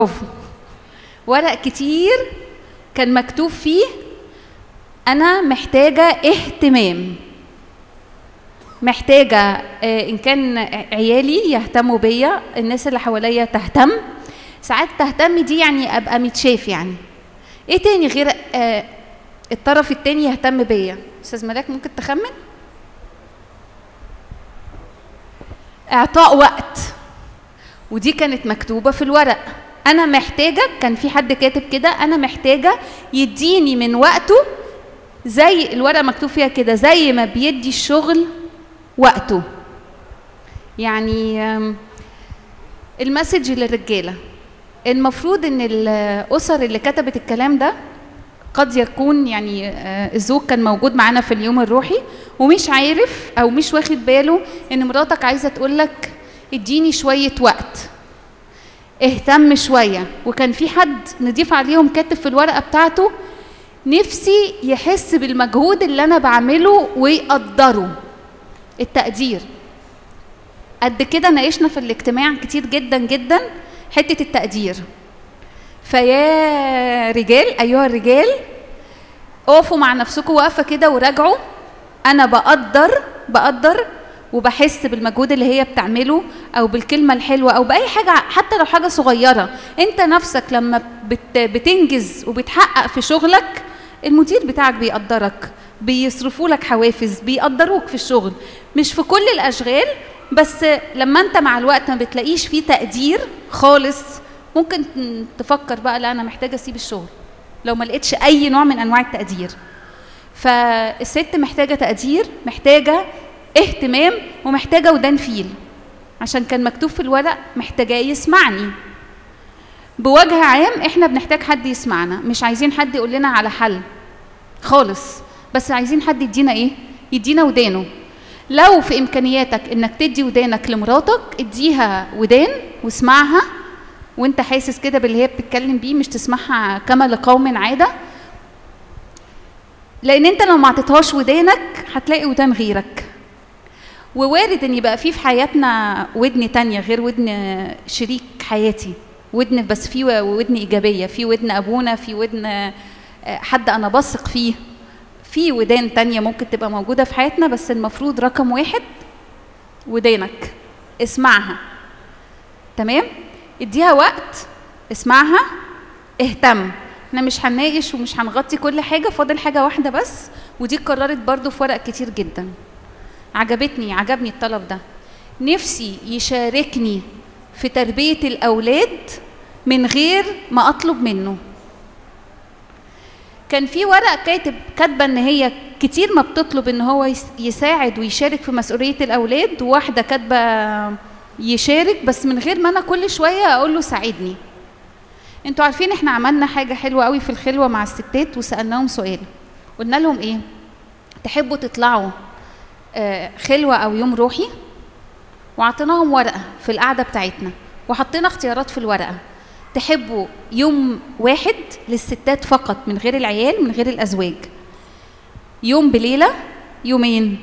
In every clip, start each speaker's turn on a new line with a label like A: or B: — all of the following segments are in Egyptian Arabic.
A: برافو ورق كتير كان مكتوب فيه انا محتاجه اهتمام محتاجه آه، ان كان عيالي يهتموا بيا الناس اللي حواليا تهتم ساعات تهتم دي يعني ابقى متشاف يعني ايه تاني غير آه، الطرف التاني يهتم بيا استاذ ملاك ممكن تخمن اعطاء وقت ودي كانت مكتوبه في الورق انا محتاجه كان في حد كاتب كده انا محتاجه يديني من وقته زي الورقه مكتوب فيها كده زي ما بيدي الشغل وقته يعني آم، المسج للرجاله المفروض ان الاسر اللي كتبت الكلام ده قد يكون يعني آه، الزوج كان موجود معانا في اليوم الروحي ومش عارف او مش واخد باله ان مراتك عايزه تقول لك اديني شويه وقت اهتم شويه وكان في حد نضيف عليهم كاتب في الورقه بتاعته نفسي يحس بالمجهود اللي انا بعمله ويقدره التقدير قد كده ناقشنا في الاجتماع كتير جدا جدا حته التقدير فيا رجال ايها الرجال اقفوا مع نفسكم واقفه كده وراجعوا انا بقدر بقدر وبحس بالمجهود اللي هي بتعمله او بالكلمه الحلوه او باي حاجه حتى لو حاجه صغيره انت نفسك لما بت بتنجز وبتحقق في شغلك المدير بتاعك بيقدرك بيصرفوا لك حوافز بيقدروك في الشغل مش في كل الاشغال بس لما انت مع الوقت ما بتلاقيش فيه تقدير خالص ممكن تفكر بقى لا انا محتاجه اسيب الشغل لو ما لقيتش اي نوع من انواع التقدير فالست محتاجه تقدير محتاجه اهتمام ومحتاجه ودان فيل عشان كان مكتوب في الورق محتاجاه يسمعني بوجه عام احنا بنحتاج حد يسمعنا مش عايزين حد يقول لنا على حل خالص بس عايزين حد يدينا ايه يدينا ودانه لو في امكانياتك انك تدي ودانك لمراتك اديها ودان واسمعها وانت حاسس كده باللي هي بتتكلم بيه مش تسمعها كما لقوم عاده لان انت لو ما عطيتهاش ودانك هتلاقي ودان غيرك ووارد ان يبقى في في حياتنا ودن تانية غير ودن شريك حياتي ودن بس في ودن ايجابيه في ودن ابونا في ودن آه، حد انا بثق فيه في ودان تانية ممكن تبقى موجوده في حياتنا بس المفروض رقم واحد ودانك اسمعها تمام اديها وقت اسمعها اهتم احنا مش هنناقش ومش هنغطي كل حاجه فاضل حاجه واحده بس ودي اتكررت برضو في ورق كتير جدا عجبتني عجبني الطلب ده نفسي يشاركني في تربيه الاولاد من غير ما اطلب منه كان في ورق كاتب كاتبه ان هي كتير ما بتطلب ان هو يس- يساعد ويشارك في مسؤوليه الاولاد وواحده كاتبه يشارك بس من غير ما انا كل شويه اقول له ساعدني انتوا عارفين احنا عملنا حاجه حلوه قوي في الخلوه مع الستات وسالناهم سؤال قلنا لهم ايه تحبوا تطلعوا آه، خلوه او يوم روحي وعطيناهم ورقه في القعده بتاعتنا وحطينا اختيارات في الورقه تحبوا يوم واحد للستات فقط من غير العيال من غير الازواج يوم بليله يومين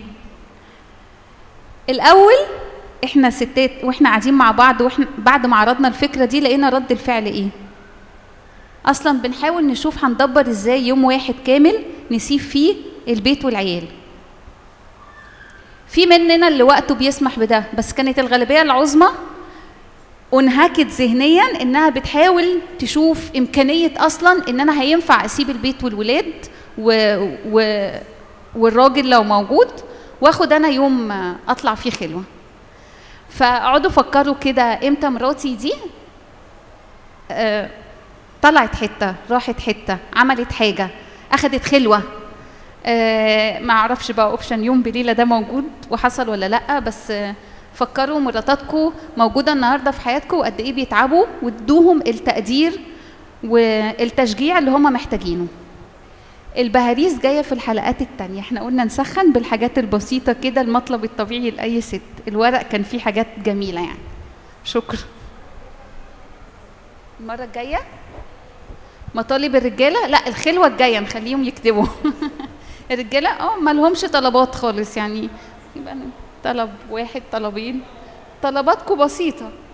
A: الاول احنا ستات واحنا قاعدين مع بعض واحنا بعد ما عرضنا الفكره دي لقينا رد الفعل ايه اصلا بنحاول نشوف هندبر ازاي يوم واحد كامل نسيب فيه البيت والعيال في مننا اللي وقته بيسمح بده بس كانت الغالبيه العظمى انهكت ذهنيا انها بتحاول تشوف امكانيه اصلا ان انا هينفع اسيب البيت والولاد و... و... والراجل لو موجود واخد انا يوم اطلع فيه خلوه فاقعدوا فكروا كده امتى مراتي دي آه، طلعت حته راحت حته عملت حاجه اخدت خلوه آه، ما اعرفش بقى اوبشن يوم بليله ده موجود وحصل ولا لا بس آه، فكروا مراتاتكم موجوده النهارده في حياتكم وقد ايه بيتعبوا وادوهم التقدير والتشجيع اللي هم محتاجينه البهاريز جايه في الحلقات التانية احنا قلنا نسخن بالحاجات البسيطه كده المطلب الطبيعي لاي ست الورق كان فيه حاجات جميله يعني شكرا المره الجايه مطالب الرجاله لا الخلوه الجايه نخليهم يكتبوا الرجاله اه ما لهمش طلبات خالص يعني يبقى طلب واحد طلبين طلباتكم بسيطه